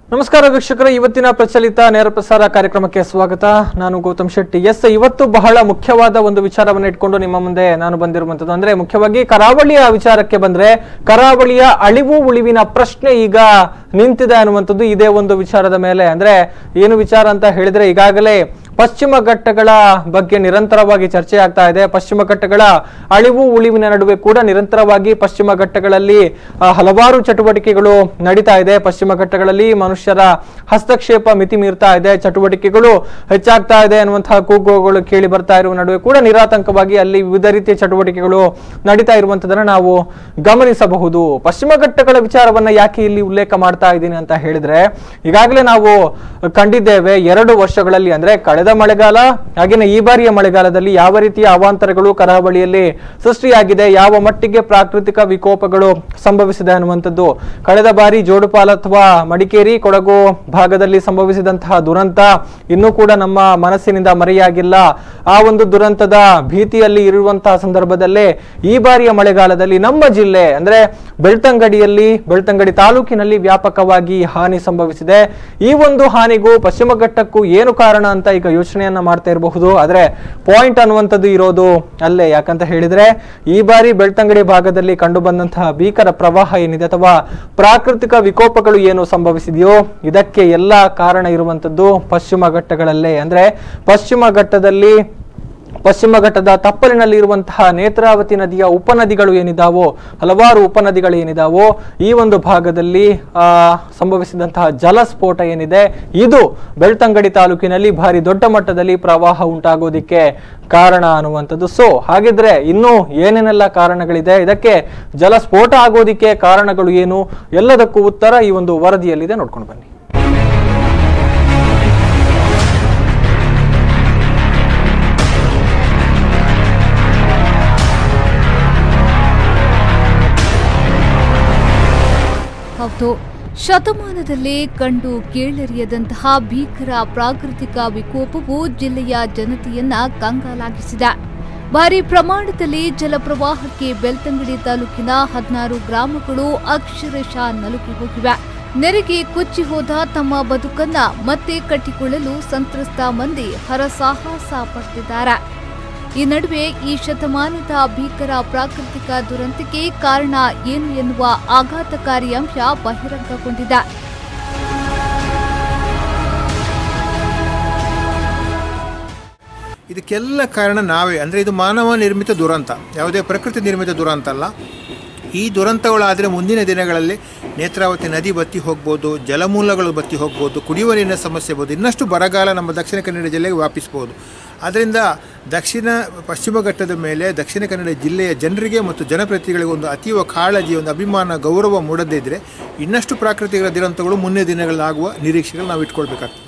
ನಮಸ್ಕಾರ ವೀಕ್ಷಕರ ಇವತ್ತಿನ ಪ್ರಚಲಿತ ನೇರ ಪ್ರಸಾರ ಕಾರ್ಯಕ್ರಮಕ್ಕೆ ಸ್ವಾಗತ ನಾನು ಗೌತಮ್ ಶೆಟ್ಟಿ ಎಸ್ ಇವತ್ತು ಬಹಳ ಮುಖ್ಯವಾದ ಒಂದು ವಿಚಾರವನ್ನು ಇಟ್ಕೊಂಡು ನಿಮ್ಮ ಮುಂದೆ ನಾನು ಬಂದಿರುವಂತದ್ದು ಅಂದ್ರೆ ಮುಖ್ಯವಾಗಿ ಕರಾವಳಿಯ ವಿಚಾರಕ್ಕೆ ಬಂದ್ರೆ ಕರಾವಳಿಯ ಅಳಿವು ಉಳಿವಿನ ಪ್ರಶ್ನೆ ಈಗ ನಿಂತಿದೆ ಅನ್ನುವಂಥದ್ದು ಇದೇ ಒಂದು ವಿಚಾರದ ಮೇಲೆ ಅಂದ್ರೆ ಏನು ವಿಚಾರ ಅಂತ ಹೇಳಿದ್ರೆ ಈಗಾಗಲೇ ಪಶ್ಚಿಮ ಘಟ್ಟಗಳ ಬಗ್ಗೆ ನಿರಂತರವಾಗಿ ಚರ್ಚೆ ಆಗ್ತಾ ಇದೆ ಪಶ್ಚಿಮ ಘಟ್ಟಗಳ ಅಳಿವು ಉಳಿವಿನ ನಡುವೆ ಕೂಡ ನಿರಂತರವಾಗಿ ಪಶ್ಚಿಮ ಘಟ್ಟಗಳಲ್ಲಿ ಆ, ಹಲವಾರು ಚಟುವಟಿಕೆಗಳು ನಡೀತಾ ಇದೆ ಪಶ್ಚಿಮ ಘಟ್ಟಗಳಲ್ಲಿ ಮನುಷ್ಯರ ಹಸ್ತಕ್ಷೇಪ ಮಿತಿ ಮೀರ್ತಾ ಇದೆ ಚಟುವಟಿಕೆಗಳು ಹೆಚ್ಚಾಗ್ತಾ ಇದೆ ಅನ್ನುವಂತಹ ಕೂಗುಗಳು ಕೇಳಿ ಬರ್ತಾ ಇರುವ ನಡುವೆ ಕೂಡ ನಿರಾತಂಕವಾಗಿ ಅಲ್ಲಿ ವಿವಿಧ ರೀತಿಯ ಚಟುವಟಿಕೆಗಳು ನಡೀತಾ ಇರುವಂತದನ್ನ ನಾವು ಗಮನಿಸಬಹುದು ಪಶ್ಚಿಮ ಘಟ್ಟಗಳ ವಿಚಾರವನ್ನ ಯಾಕೆ ಇಲ್ಲಿ ಉಲ್ಲೇಖ ಮಾಡ್ತಾ ಇದ್ದೀನಿ ಅಂತ ಹೇಳಿದ್ರೆ ಈಗಾಗಲೇ ನಾವು ಕಂಡಿದ್ದೇವೆ ಎರಡು ವರ್ಷಗಳಲ್ಲಿ ಅಂದ್ರೆ ಕಳೆದ ಮಳೆಗಾಲ ಹಾಗೇನೆ ಈ ಬಾರಿಯ ಮಳೆಗಾಲದಲ್ಲಿ ಯಾವ ರೀತಿಯ ಅವಾಂತರಗಳು ಕರಾವಳಿಯಲ್ಲಿ ಸೃಷ್ಟಿಯಾಗಿದೆ ಯಾವ ಮಟ್ಟಿಗೆ ಪ್ರಾಕೃತಿಕ ವಿಕೋಪಗಳು ಸಂಭವಿಸಿದೆ ಅನ್ನುವಂಥದ್ದು ಕಳೆದ ಬಾರಿ ಜೋಡುಪಾಲ ಅಥವಾ ಮಡಿಕೇರಿ ಕೊಡಗು ಭಾಗದಲ್ಲಿ ಸಂಭವಿಸಿದಂತಹ ದುರಂತ ಇನ್ನೂ ಕೂಡ ನಮ್ಮ ಮನಸ್ಸಿನಿಂದ ಮರೆಯಾಗಿಲ್ಲ ಆ ಒಂದು ದುರಂತದ ಭೀತಿಯಲ್ಲಿ ಇರುವಂತಹ ಸಂದರ್ಭದಲ್ಲೇ ಈ ಬಾರಿಯ ಮಳೆಗಾಲದಲ್ಲಿ ನಮ್ಮ ಜಿಲ್ಲೆ ಅಂದ್ರೆ ಬೆಳ್ತಂಗಡಿಯಲ್ಲಿ ಬೆಳ್ತಂಗಡಿ ತಾಲೂಕಿನಲ್ಲಿ ವ್ಯಾಪಕವಾಗಿ ಹಾನಿ ಸಂಭವಿಸಿದೆ ಈ ಒಂದು ಹಾನಿಗೂ ಪಶ್ಚಿಮ ಘಟ್ಟಕ್ಕೂ ಏನು ಕಾರಣ ಅಂತ ಈಗ ಯೋಚನೆಯನ್ನ ಮಾಡ್ತಾ ಇರಬಹುದು ಆದ್ರೆ ಪಾಯಿಂಟ್ ಅನ್ನುವಂಥದ್ದು ಇರೋದು ಅಲ್ಲೇ ಯಾಕಂತ ಹೇಳಿದ್ರೆ ಈ ಬಾರಿ ಬೆಳ್ತಂಗಡಿ ಭಾಗದಲ್ಲಿ ಕಂಡು ಬಂದಂತಹ ಭೀಕರ ಪ್ರವಾಹ ಏನಿದೆ ಅಥವಾ ಪ್ರಾಕೃತಿಕ ವಿಕೋಪಗಳು ಏನು ಸಂಭವಿಸಿದೆಯೋ ಇದಕ್ಕೆ ಎಲ್ಲ ಕಾರಣ ಇರುವಂತದ್ದು ಪಶ್ಚಿಮ ಘಟ್ಟಗಳಲ್ಲೇ ಅಂದ್ರೆ ಪಶ್ಚಿಮ ಘಟ್ಟದಲ್ಲಿ ಪಶ್ಚಿಮ ಘಟ್ಟದ ತಪ್ಪಲಿನಲ್ಲಿ ಇರುವಂತಹ ನೇತ್ರಾವತಿ ನದಿಯ ಉಪನದಿಗಳು ಏನಿದಾವೋ ಹಲವಾರು ಉಪನದಿಗಳು ಏನಿದಾವೋ ಈ ಒಂದು ಭಾಗದಲ್ಲಿ ಆ ಸಂಭವಿಸಿದಂತಹ ಜಲಸ್ಫೋಟ ಏನಿದೆ ಇದು ಬೆಳ್ತಂಗಡಿ ತಾಲೂಕಿನಲ್ಲಿ ಭಾರಿ ದೊಡ್ಡ ಮಟ್ಟದಲ್ಲಿ ಪ್ರವಾಹ ಉಂಟಾಗೋದಿಕ್ಕೆ ಕಾರಣ ಅನ್ನುವಂಥದ್ದು ಸೊ ಹಾಗಿದ್ರೆ ಇನ್ನೂ ಏನೇನೆಲ್ಲ ಕಾರಣಗಳಿದೆ ಇದಕ್ಕೆ ಜಲಸ್ಫೋಟ ಆಗೋದಿಕ್ಕೆ ಕಾರಣಗಳು ಏನು ಎಲ್ಲದಕ್ಕೂ ಉತ್ತರ ಈ ಒಂದು ವರದಿಯಲ್ಲಿದೆ ನೋಡ್ಕೊಂಡು ಬನ್ನಿ ಹೌದು ಶತಮಾನದಲ್ಲೇ ಕಂಡು ಕೇಳರಿಯದಂತಹ ಭೀಕರ ಪ್ರಾಕೃತಿಕ ವಿಕೋಪವು ಜಿಲ್ಲೆಯ ಜನತೆಯನ್ನ ಕಂಗಾಲಾಗಿಸಿದೆ ಭಾರಿ ಪ್ರಮಾಣದಲ್ಲಿ ಜಲಪ್ರವಾಹಕ್ಕೆ ಬೆಳ್ತಂಗಡಿ ತಾಲೂಕಿನ ಹದಿನಾರು ಗ್ರಾಮಗಳು ಅಕ್ಷರಶಃ ನಲುಗಿ ಹೋಗಿವೆ ನೆರೆಗೆ ಕೊಚ್ಚಿ ಹೋದ ತಮ್ಮ ಬದುಕನ್ನ ಮತ್ತೆ ಕಟ್ಟಿಕೊಳ್ಳಲು ಸಂತ್ರಸ್ತ ಮಂದಿ ಹರಸಾಹಸ ಪಡ್ತಿದ್ದಾರೆ ಈ ನಡುವೆ ಈ ಶತಮಾನದ ಭೀಕರ ಪ್ರಾಕೃತಿಕ ದುರಂತಕ್ಕೆ ಕಾರಣ ಏನು ಎನ್ನುವ ಆಘಾತಕಾರಿ ಅಂಶ ಬಹಿರಂಗಗೊಂಡಿದೆ ಇದಕ್ಕೆಲ್ಲ ಕಾರಣ ನಾವೇ ಅಂದರೆ ಇದು ಮಾನವ ನಿರ್ಮಿತ ದುರಂತ ಯಾವುದೇ ಪ್ರಕೃತಿ ನಿರ್ಮಿತ ದುರಂತ ಅಲ್ಲ ಈ ದುರಂತಗಳಾದರೆ ಮುಂದಿನ ದಿನಗಳಲ್ಲಿ ನೇತ್ರಾವತಿ ನದಿ ಬತ್ತಿ ಹೋಗ್ಬೋದು ಜಲಮೂಲಗಳು ಬತ್ತಿ ಹೋಗ್ಬೋದು ಕುಡಿಯುವ ನೀರಿನ ಸಮಸ್ಯೆ ಇರ್ಬೋದು ಇನ್ನಷ್ಟು ಬರಗಾಲ ನಮ್ಮ ದಕ್ಷಿಣ ಕನ್ನಡ ಜಿಲ್ಲೆಗೆ ವ್ಯಾಪಿಸ್ಬೋದು ಆದ್ದರಿಂದ ದಕ್ಷಿಣ ಪಶ್ಚಿಮ ಘಟ್ಟದ ಮೇಲೆ ದಕ್ಷಿಣ ಕನ್ನಡ ಜಿಲ್ಲೆಯ ಜನರಿಗೆ ಮತ್ತು ಜನಪ್ರತಿನಿಧಿಗಳಿಗೆ ಒಂದು ಅತೀವ ಕಾಳಜಿ ಒಂದು ಅಭಿಮಾನ ಗೌರವ ಮೂಡದೇ ಇದ್ದರೆ ಇನ್ನಷ್ಟು ಪ್ರಾಕೃತಿಕ ದುರಂತಗಳು ಮುಂದಿನ ದಿನಗಳಾಗುವ ನಿರೀಕ್ಷೆಗಳು ನಾವು ಇಟ್ಕೊಳ್ಬೇಕಾಗ್ತದೆ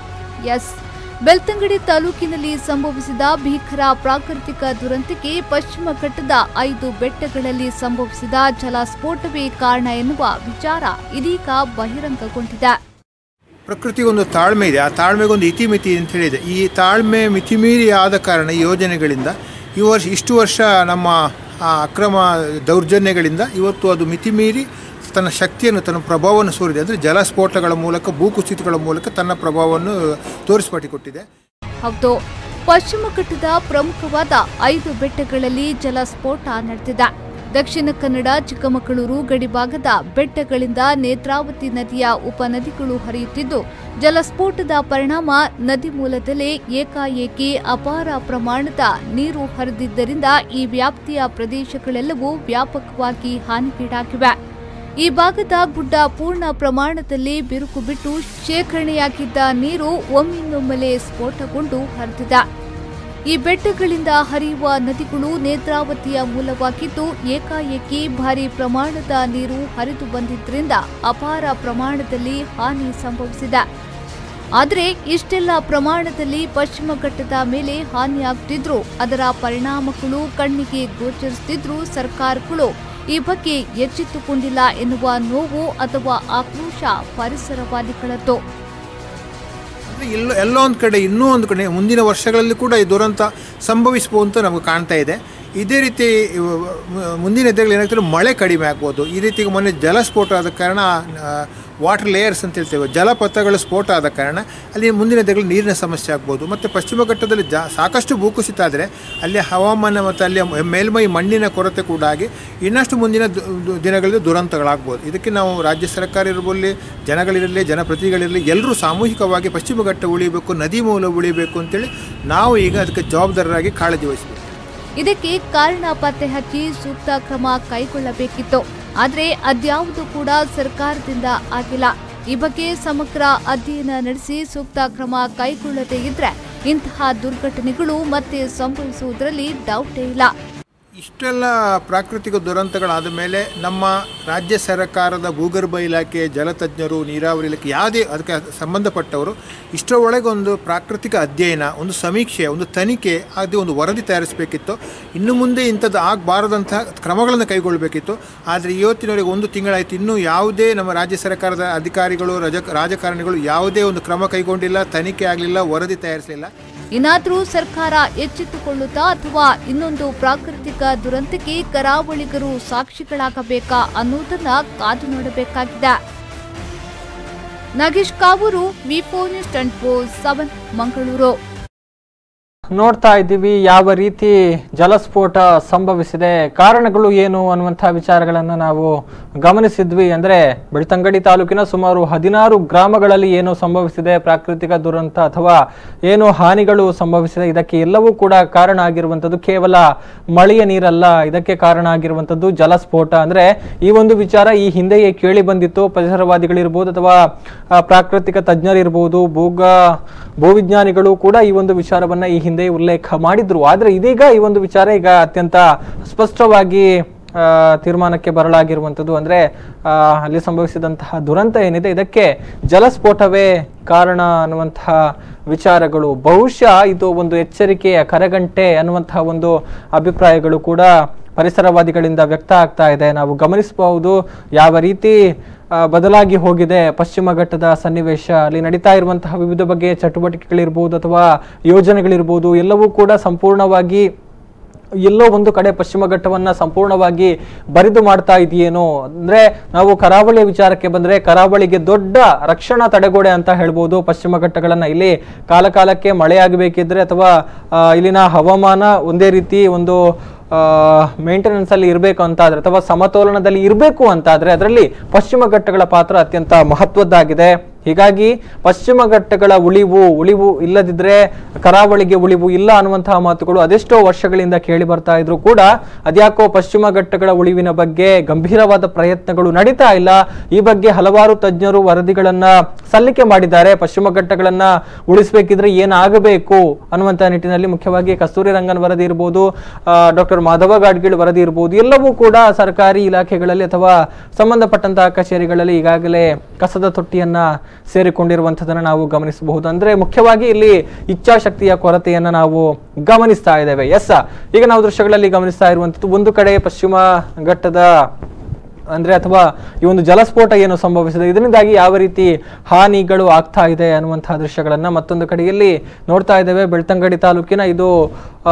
ಎಸ್ ಬೆಳ್ತಂಗಡಿ ತಾಲೂಕಿನಲ್ಲಿ ಸಂಭವಿಸಿದ ಭೀಕರ ಪ್ರಾಕೃತಿಕ ದುರಂತಕ್ಕೆ ಪಶ್ಚಿಮ ಘಟ್ಟದ ಐದು ಬೆಟ್ಟಗಳಲ್ಲಿ ಸಂಭವಿಸಿದ ಜಲಸ್ಫೋಟವೇ ಕಾರಣ ಎನ್ನುವ ವಿಚಾರ ಇದೀಗ ಬಹಿರಂಗಗೊಂಡಿದೆ ಪ್ರಕೃತಿಗೆ ಒಂದು ತಾಳ್ಮೆ ಇದೆ ಆ ತಾಳ್ಮೆಗೊಂದು ಇತಿಮಿತಿ ಅಂತ ಹೇಳಿದೆ ಈ ತಾಳ್ಮೆ ಮಿತಿಮೀರಿ ಆದ ಕಾರಣ ಈ ಯೋಜನೆಗಳಿಂದ ಈ ವರ್ಷ ಇಷ್ಟು ವರ್ಷ ನಮ್ಮ ಆ ಅಕ್ರಮ ದೌರ್ಜನ್ಯಗಳಿಂದ ಇವತ್ತು ಅದು ಮಿತಿಮೀರಿ ತನ್ನ ಶಕ್ತಿಯನ್ನು ತನ್ನ ಪ್ರಭಾವವನ್ನು ಸೋರಿದೆ ಅಂದರೆ ಜಲಸ್ಫೋಟಗಳ ಮೂಲಕ ಭೂಕುಸಿತಗಳ ಮೂಲಕ ತನ್ನ ಪ್ರಭಾವವನ್ನು ತೋರಿಸಿಪಟ್ಟಿಕೊಟ್ಟಿದೆ ಹೌದು ಪಶ್ಚಿಮ ಘಟ್ಟದ ಪ್ರಮುಖವಾದ ಐದು ಬೆಟ್ಟಗಳಲ್ಲಿ ಜಲಸ್ಫೋಟ ನಡೆದಿದೆ ದಕ್ಷಿಣ ಕನ್ನಡ ಚಿಕ್ಕಮಗಳೂರು ಗಡಿಭಾಗದ ಬೆಟ್ಟಗಳಿಂದ ನೇತ್ರಾವತಿ ನದಿಯ ಉಪನದಿಗಳು ಹರಿಯುತ್ತಿದ್ದು ಜಲಸ್ಫೋಟದ ಪರಿಣಾಮ ನದಿ ಮೂಲದಲ್ಲೇ ಏಕಾಏಕಿ ಅಪಾರ ಪ್ರಮಾಣದ ನೀರು ಹರಿದಿದ್ದರಿಂದ ಈ ವ್ಯಾಪ್ತಿಯ ಪ್ರದೇಶಗಳೆಲ್ಲವೂ ವ್ಯಾಪಕವಾಗಿ ಹಾನಿಗೀಡಾಗಿವೆ ಈ ಭಾಗದ ಗುಡ್ಡ ಪೂರ್ಣ ಪ್ರಮಾಣದಲ್ಲಿ ಬಿರುಕು ಬಿಟ್ಟು ಶೇಖರಣೆಯಾಗಿದ್ದ ನೀರು ಒಮ್ಮಿಂದೊಮ್ಮೆಲೆ ಸ್ಫೋಟಗೊಂಡು ಹರಿದಿದೆ ಈ ಬೆಟ್ಟಗಳಿಂದ ಹರಿಯುವ ನದಿಗಳು ನೇತ್ರಾವತಿಯ ಮೂಲವಾಗಿದ್ದು ಏಕಾಏಕಿ ಭಾರಿ ಪ್ರಮಾಣದ ನೀರು ಹರಿದು ಬಂದಿದ್ದರಿಂದ ಅಪಾರ ಪ್ರಮಾಣದಲ್ಲಿ ಹಾನಿ ಸಂಭವಿಸಿದೆ ಆದರೆ ಇಷ್ಟೆಲ್ಲ ಪ್ರಮಾಣದಲ್ಲಿ ಪಶ್ಚಿಮ ಘಟ್ಟದ ಮೇಲೆ ಹಾನಿಯಾಗುತ್ತಿದ್ರೂ ಅದರ ಪರಿಣಾಮಗಳು ಕಣ್ಣಿಗೆ ಗೋಚರಿಸುತ್ತಿದ್ರೂ ಸರ್ಕಾರಗಳು ಈ ಬಗ್ಗೆ ಎಚ್ಚೆತ್ತುಕೊಂಡಿಲ್ಲ ಎನ್ನುವ ನೋವು ಅಥವಾ ಆಕ್ರೋಶ ಪರಿಸರವಾದಿಗಳದ್ದು ಅಂದರೆ ಎಲ್ಲೋ ಎಲ್ಲೋ ಒಂದು ಕಡೆ ಇನ್ನೂ ಒಂದು ಕಡೆ ಮುಂದಿನ ವರ್ಷಗಳಲ್ಲಿ ಕೂಡ ಈ ದುರಂತ ಸಂಭವಿಸ್ಬೋದು ಅಂತ ನಮಗೆ ಕಾಣ್ತಾ ಇದೆ ಇದೇ ರೀತಿ ಇವ- ಮು- ಮುಂದಿನ ದಿನಗಳು ಏನಾಗ್ತದೆ ಮಳೆ ಕಡಿಮೆ ಆಗ್ಬೋದು ಈ ರೀತಿ ಈಗ ಮೊನ್ನೆ ಜಲಸ್ಫೋಟ ಆದ ಕಾರಣ ವಾಟರ್ ಲೇಯರ್ಸ್ ಅಂತ ಹೇಳ್ತೇವೆ ಜಲಪಥಗಳು ಸ್ಫೋಟ ಆದ ಕಾರಣ ಅಲ್ಲಿ ಮುಂದಿನ ದಿನಗಳು ನೀರಿನ ಸಮಸ್ಯೆ ಆಗ್ಬೋದು ಮತ್ತು ಪಶ್ಚಿಮ ಘಟ್ಟದಲ್ಲಿ ಜಾ ಸಾಕಷ್ಟು ಭೂಕುಸಿತ ಆದರೆ ಅಲ್ಲಿ ಹವಾಮಾನ ಮತ್ತು ಅಲ್ಲಿ ಮೇಲ್ಮೈ ಮಣ್ಣಿನ ಕೊರತೆ ಕೂಡ ಆಗಿ ಇನ್ನಷ್ಟು ಮುಂದಿನ ದು- ದು- ದಿನಗಳಲ್ಲಿ ದುರಂತಗಳಾಗ್ಬೋದು ಇದಕ್ಕೆ ನಾವು ರಾಜ್ಯ ಸರ್ಕಾರ ಇರಲಿ ಜನಗಳಿರಲಿ ಜನಪ್ರತಿನಿಧಿಗಳಿರಲಿ ಎಲ್ಲರೂ ಸಾಮೂಹಿಕವಾಗಿ ಪಶ್ಚಿಮ ಘಟ್ಟ ಉಳಿಬೇಕು ನದಿ ಮೂಲ ಉಳಿಬೇಕು ಅಂತೇಳಿ ನಾವು ಈಗ ಅದಕ್ಕೆ ಜವಾಬ್ದಾರರಾಗಿ ಕಾಳಜಿ ವಹಿಸಬೇಕು ಇದಕ್ಕೆ ಕಾರಣ ಪತ್ತೆ ಹಚ್ಚಿ ಸೂಕ್ತ ಕ್ರಮ ಕೈಗೊಳ್ಳಬೇಕಿತ್ತು ಆದರೆ ಅದ್ಯಾವುದು ಕೂಡ ಸರ್ಕಾರದಿಂದ ಆಗಿಲ್ಲ ಈ ಬಗ್ಗೆ ಸಮಗ್ರ ಅಧ್ಯಯನ ನಡೆಸಿ ಸೂಕ್ತ ಕ್ರಮ ಕೈಗೊಳ್ಳದೇ ಇದ್ರೆ ಇಂತಹ ದುರ್ಘಟನೆಗಳು ಮತ್ತೆ ಸಂಭವಿಸುವುದರಲ್ಲಿ ಡೌಟೇ ಇಲ್ಲ ಇಷ್ಟೆಲ್ಲ ಪ್ರಾಕೃತಿಕ ದುರಂತಗಳಾದ ಮೇಲೆ ನಮ್ಮ ರಾಜ್ಯ ಸರ್ಕಾರದ ಭೂಗರ್ಭ ಇಲಾಖೆ ಜಲತಜ್ಞರು ನೀರಾವರಿ ಇಲಾಖೆ ಯಾವುದೇ ಅದಕ್ಕೆ ಸಂಬಂಧಪಟ್ಟವರು ಇಷ್ಟರೊಳಗೆ ಒಂದು ಪ್ರಾಕೃತಿಕ ಅಧ್ಯಯನ ಒಂದು ಸಮೀಕ್ಷೆ ಒಂದು ತನಿಖೆ ಅದು ಒಂದು ವರದಿ ತಯಾರಿಸಬೇಕಿತ್ತು ಇನ್ನು ಮುಂದೆ ಇಂಥದ್ದು ಆಗಬಾರದಂತಹ ಕ್ರಮಗಳನ್ನು ಕೈಗೊಳ್ಳಬೇಕಿತ್ತು ಆದರೆ ಇವತ್ತಿನವರೆಗೆ ಒಂದು ತಿಂಗಳಾಯಿತು ಇನ್ನೂ ಯಾವುದೇ ನಮ್ಮ ರಾಜ್ಯ ಸರ್ಕಾರದ ಅಧಿಕಾರಿಗಳು ರಜ ರಾಜಕಾರಣಿಗಳು ಯಾವುದೇ ಒಂದು ಕ್ರಮ ಕೈಗೊಂಡಿಲ್ಲ ತನಿಖೆ ಆಗಲಿಲ್ಲ ವರದಿ ತಯಾರಿಸಲಿಲ್ಲ ಇನ್ನಾದ್ರೂ ಸರ್ಕಾರ ಎಚ್ಚೆತ್ತುಕೊಳ್ಳುತ್ತಾ ಅಥವಾ ಇನ್ನೊಂದು ಪ್ರಾಕೃತಿಕ ದುರಂತಕ್ಕೆ ಕರಾವಳಿಗರು ಸಾಕ್ಷಿಗಳಾಗಬೇಕಾ ಅನ್ನೋದನ್ನ ಕಾದು ನೋಡಬೇಕಾಗಿದೆ Nagesh Kavoor V four news twenty four seven Mangaluru ನೋಡ್ತಾ ಇದ್ದೀವಿ ಯಾವ ರೀತಿ ಜಲಸ್ಫೋಟ ಸಂಭವಿಸಿದೆ ಕಾರಣಗಳು ಏನು ಅನ್ನುವಂತಹ ವಿಚಾರಗಳನ್ನು ನಾವು ಗಮನಿಸಿದ್ವಿ ಅಂದ್ರೆ ಬೆಳ್ತಂಗಡಿ ತಾಲೂಕಿನ ಸುಮಾರು ಹದಿನಾರು ಗ್ರಾಮಗಳಲ್ಲಿ ಏನು ಸಂಭವಿಸಿದೆ ಪ್ರಾಕೃತಿಕ ದುರಂತ ಅಥವಾ ಏನು ಹಾನಿಗಳು ಸಂಭವಿಸಿದೆ ಇದಕ್ಕೆ ಎಲ್ಲವೂ ಕೂಡ ಕಾರಣ ಆಗಿರುವಂಥದ್ದು ಕೇವಲ ಮಳೆಯ ನೀರಲ್ಲ ಇದಕ್ಕೆ ಕಾರಣ ಆಗಿರುವಂಥದ್ದು ಜಲಸ್ಫೋಟ ಅಂದ್ರೆ ಈ ಒಂದು ವಿಚಾರ ಈ ಹಿಂದೆಯೇ ಕೇಳಿ ಬಂದಿತ್ತು ಪರಿಸರವಾದಿಗಳಿರ್ಬೋದು ಅಥವಾ ಆ, ಪ್ರಾಕೃತಿಕ ತಜ್ಞರಿರ್ಬೋದು ಭೂಗ ಭೂವಿಜ್ಞಾನಿಗಳು ಕೂಡ ಈ ಒಂದು ವಿಚಾರವನ್ನ ಈ ಹಿಂದೆ ಉಲ್ಲೇಖ ಮಾಡಿದ್ರು ಆದ್ರೆ ಇದೀಗ ಈ ಒಂದು ವಿಚಾರ ಈಗ ಅತ್ಯಂತ ಸ್ಪಷ್ಟವಾಗಿ ಆ, ತೀರ್ಮಾನಕ್ಕೆ ಬರಲಾಗಿರುವಂಥದ್ದು ಅಂದ್ರೆ ಆ, ಅಲ್ಲಿ ಸಂಭವಿಸಿದಂತಹ ದುರಂತ ಏನಿದೆ ಇದಕ್ಕೆ ಜಲಸ್ಫೋಟವೇ ಕಾರಣ ಅನ್ನುವಂತಹ ವಿಚಾರಗಳು ಬಹುಶಃ ಇದು ಒಂದು ಎಚ್ಚರಿಕೆಯ ಕರಗಂಟೆ ಅನ್ನುವಂತಹ ಒಂದು ಅಭಿಪ್ರಾಯಗಳು ಕೂಡ ಪರಿಸರವಾದಿಗಳಿಂದ ವ್ಯಕ್ತ ಆಗ್ತಾ ಇದೆ ನಾವು ಗಮನಿಸಬಹುದು ಯಾವ ರೀತಿ ಆ, ಬದಲಾಗಿ ಹೋಗಿದೆ ಪಶ್ಚಿಮ ಘಟ್ಟದ ಸನ್ನಿವೇಶ ಅಲ್ಲಿ ನಡೀತಾ ಇರುವಂತಹ ವಿವಿಧ ಬಗೆಯ ಚಟುವಟಿಕೆಗಳಿರ್ಬೋದು ಅಥವಾ ಯೋಜನೆಗಳಿರ್ಬೋದು ಎಲ್ಲವೂ ಕೂಡ ಸಂಪೂರ್ಣವಾಗಿ ಎಲ್ಲೋ ಒಂದು ಕಡೆ ಪಶ್ಚಿಮ ಘಟ್ಟವನ್ನ ಸಂಪೂರ್ಣವಾಗಿ ಬರಿದು ಮಾಡ್ತಾ ಇದೆಯೇನೋ ಅಂದ್ರೆ ನಾವು ಕರಾವಳಿಯ ವಿಚಾರಕ್ಕೆ ಬಂದ್ರೆ ಕರಾವಳಿಗೆ ದೊಡ್ಡ ರಕ್ಷಣಾ ತಡೆಗೋಡೆ ಅಂತ ಹೇಳ್ಬೋದು ಪಶ್ಚಿಮ ಘಟ್ಟಗಳನ್ನ ಇಲ್ಲಿ ಕಾಲ ಕಾಲಕ್ಕೆ ಮಳೆ ಆಗಬೇಕಿದ್ರೆ ಅಥವಾ ಆ, ಇಲ್ಲಿನ ಹವಾಮಾನ ಒಂದೇ ರೀತಿ ಒಂದು ಮೇಂಟೆನೆನ್ಸ್ ಅಲ್ಲಿ ಇರಬೇಕು ಅಂತಾದ್ರೆ ಅಥವಾ ಸಮತೋಲನದಲ್ಲಿ ಇರಬೇಕು ಅಂತಾದ್ರೆ ಅದರಲ್ಲಿ ಪಶ್ಚಿಮ ಘಟ್ಟಗಳ ಪಾತ್ರ ಅತ್ಯಂತ ಮಹತ್ವದ್ದಾಗಿದೆ ಹೀಗಾಗಿ ಪಶ್ಚಿಮ ಘಟ್ಟಗಳ ಉಳಿವು ಉಳಿವು ಇಲ್ಲದಿದ್ರೆ ಕರಾವಳಿಗೆ ಉಳಿವು ಇಲ್ಲ ಅನ್ನುವಂತಹ ಮಾತುಗಳು ಅದೆಷ್ಟೋ ವರ್ಷಗಳಿಂದ ಕೇಳಿ ಬರ್ತಾ ಇದ್ರು ಕೂಡ ಅದ್ಯಾಕೋ ಪಶ್ಚಿಮ ಘಟ್ಟಗಳ ಉಳಿವಿನ ಬಗ್ಗೆ ಗಂಭೀರವಾದ ಪ್ರಯತ್ನಗಳು ನಡೀತಾ ಇಲ್ಲ ಈ ಬಗ್ಗೆ ಹಲವಾರು ತಜ್ಞರು ವರದಿಗಳನ್ನ ಸಲ್ಲಿಕೆ ಮಾಡಿದ್ದಾರೆ ಪಶ್ಚಿಮ ಘಟ್ಟಗಳನ್ನ ಉಳಿಸಬೇಕಿದ್ರೆ ಏನಾಗಬೇಕು ಅನ್ನುವಂತ ನಿಟ್ಟಿನಲ್ಲಿ ಮುಖ್ಯವಾಗಿ ಕಸ್ತೂರಿ ರಂಗನ್ ವರದಿ ಇರ್ಬೋದು ಡಾಕ್ಟರ್ ಮಾಧವ ಗಾಡ್ಗಿಳ್ ವರದಿ ಇರ್ಬೋದು ಎಲ್ಲವೂ ಕೂಡ ಸರ್ಕಾರಿ ಇಲಾಖೆಗಳಲ್ಲಿ ಅಥವಾ ಸಂಬಂಧಪಟ್ಟಂತಹ ಕಚೇರಿಗಳಲ್ಲಿ ಈಗಾಗಲೇ ಕಸದ ತೊಟ್ಟಿಯನ್ನ ಸೇರಿಕೊಂಡಿರುವಂಥದ್ದನ್ನು ನಾವು ಗಮನಿಸಬಹುದು ಅಂದ್ರೆ ಮುಖ್ಯವಾಗಿ ಇಲ್ಲಿ ಇಚ್ಛಾಶಕ್ತಿಯ ಕೊರತೆಯನ್ನ ನಾವು ಗಮನಿಸ್ತಾ ಇದ್ದೇವೆ ಎಸ್ ಈಗ ನಾವು ದೃಶ್ಯಗಳಲ್ಲಿ ಗಮನಿಸ್ತಾ ಇರುವಂಥದ್ದು ಒಂದು ಕಡೆ ಪಶ್ಚಿಮ ಘಟ್ಟದ ಅಂದ್ರೆ ಅಥವಾ ಈ ಒಂದು ಜಲಸ್ಫೋಟ ಏನು ಸಂಭವಿಸಿದೆ ಇದರಿಂದಾಗಿ ಯಾವ ರೀತಿ ಹಾನಿಗಳು ಆಗ್ತಾ ಇದೆ ಅನ್ನುವಂತಹ ದೃಶ್ಯಗಳನ್ನ ಮತ್ತೊಂದು ಕಡೆಯಲ್ಲಿ ನೋಡ್ತಾ ಇದ್ದೇವೆ ಬೆಳ್ತಂಗಡಿ ತಾಲೂಕಿನ ಇದು ಆ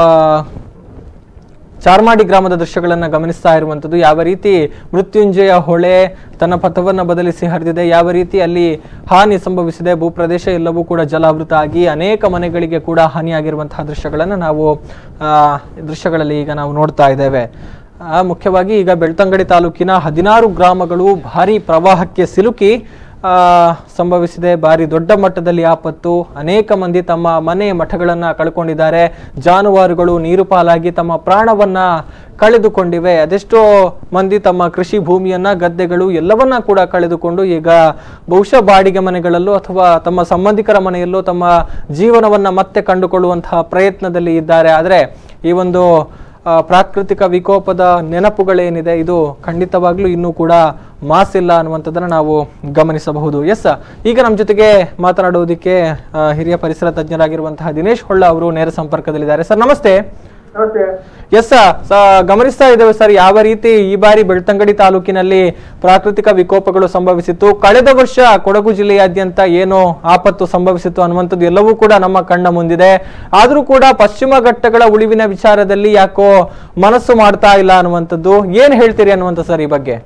ಚಾರ್ಮಾಡಿ ಗ್ರಾಮದ ದೃಶ್ಯಗಳನ್ನು ಗಮನಿಸ್ತಾ ಇರುವಂಥದ್ದು ಯಾವ ರೀತಿ ಮೃತ್ಯುಂಜಯ ಹೊಳೆ ತನ್ನ ಪಥವನ್ನು ಬದಲಿಸಿ ಹರಿದಿದೆ ಯಾವ ರೀತಿ ಅಲ್ಲಿ ಹಾನಿ ಸಂಭವಿಸಿದೆ ಭೂಪ್ರದೇಶ ಎಲ್ಲವೂ ಕೂಡ ಜಲಾವೃತ ಆಗಿ ಅನೇಕ ಮನೆಗಳಿಗೆ ಕೂಡ ಹಾನಿಯಾಗಿರುವಂತಹ ದೃಶ್ಯಗಳನ್ನು ನಾವು ಆ, ದೃಶ್ಯಗಳಲ್ಲಿ ಈಗ ನಾವು ನೋಡ್ತಾ ಇದ್ದೇವೆ ಆ, ಮುಖ್ಯವಾಗಿ ಈಗ ಬೆಳ್ತಂಗಡಿ ತಾಲೂಕಿನ ಹದಿನಾರು ಗ್ರಾಮಗಳು ಭಾರಿ ಪ್ರವಾಹಕ್ಕೆ ಸಿಲುಕಿ ಆ, ಸಂಭವಿಸಿದೆ ಭಾರಿ ದೊಡ್ಡ ಮಟ್ಟದಲ್ಲಿ ಆಪತ್ತು ಅನೇಕ ಮಂದಿ ತಮ್ಮ ಮನೆ ಮಠಗಳನ್ನ ಕಳ್ಕೊಂಡಿದ್ದಾರೆ ಜಾನುವಾರುಗಳು ನೀರು ಪಾಲಾಗಿ ತಮ್ಮ ಪ್ರಾಣವನ್ನ ಕಳೆದುಕೊಂಡಿವೆ ಅದೆಷ್ಟೋ ಮಂದಿ ತಮ್ಮ ಕೃಷಿ ಭೂಮಿಯನ್ನ ಗದ್ದೆಗಳು ಎಲ್ಲವನ್ನ ಕೂಡ ಕಳೆದುಕೊಂಡು ಈಗ ಬಹುಶಃ ಬಾಡಿಗೆ ಮನೆಗಳಲ್ಲೋ ಅಥವಾ ತಮ್ಮ ಸಂಬಂಧಿಕರ ಮನೆಯಲ್ಲೋ ತಮ್ಮ ಜೀವನವನ್ನ ಮತ್ತೆ ಕಂಡುಕೊಳ್ಳುವಂತಹ ಪ್ರಯತ್ನದಲ್ಲಿ ಇದ್ದಾರೆ ಆದರೆ ಈ ಒಂದು ಆ, ಪ್ರಾಕೃತಿಕ ವಿಕೋಪದ ನೆನಪುಗಳೇನಿದೆ ಇದು ಖಂಡಿತವಾಗ್ಲೂ ಇನ್ನೂ ಕೂಡ ಮಾಸಿಲ್ಲ ಅನ್ನುವಂಥದ್ದನ್ನು ನಾವು ಗಮನಿಸಬಹುದು ಎಸ್ ಈಗ ನಮ್ಮ ಜೊತೆಗೆ ಮಾತನಾಡುವುದಕ್ಕೆ ಆ, ಹಿರಿಯ ಪರಿಸರ ತಜ್ಞರಾಗಿರುವಂತಹ ದಿನೇಶ್ ಹೊಳ್ಳ ಅವರು ನೇರ ಸಂಪರ್ಕದಲ್ಲಿದ್ದಾರೆ ಸರ್ ನಮಸ್ತೆ ನಮಸ್ತೆ ಎಸ್ ಸರ್ ಗಮನಿಸ್ತಾ ಇದ್ದೇವೆ ಸರ್ ಯಾವ ರೀತಿ ಈ ಬಾರಿ ಬೆಳ್ತಂಗಡಿ ತಾಲೂಕಿನಲ್ಲಿ ಪ್ರಾಕೃತಿಕ ವಿಕೋಪಗಳು ಸಂಭವಿಸಿತ್ತು ಕಳೆದ ವರ್ಷ ಕೊಡಗು ಜಿಲ್ಲೆಯಾದ್ಯಂತ ಏನು ಆಪತ್ತು ಸಂಭವಿಸಿತ್ತು ಅನ್ನುವಂಥದ್ದು ಎಲ್ಲವೂ ಕೂಡ ನಮ್ಮ ಕಣ್ಣ ಮುಂದಿದೆ ಆದರೂ ಕೂಡ ಪಶ್ಚಿಮ ಘಟ್ಟಗಳ ಉಳಿವಿನ ವಿಚಾರದಲ್ಲಿ ಯಾಕೋ ಮನಸ್ಸು ಮಾಡ್ತಾ ಇಲ್ಲ ಅನ್ನುವಂಥದ್ದು ಏನ್ ಹೇಳ್ತೀರಿ ಅನ್ನುವಂಥ ಸರ್ ಈ ಬಗ್ಗೆ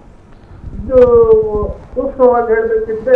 ಇದು ಸೂಕ್ಷ್ಮವಾಗಿ ಹೇಳಬೇಕಿದ್ರೆ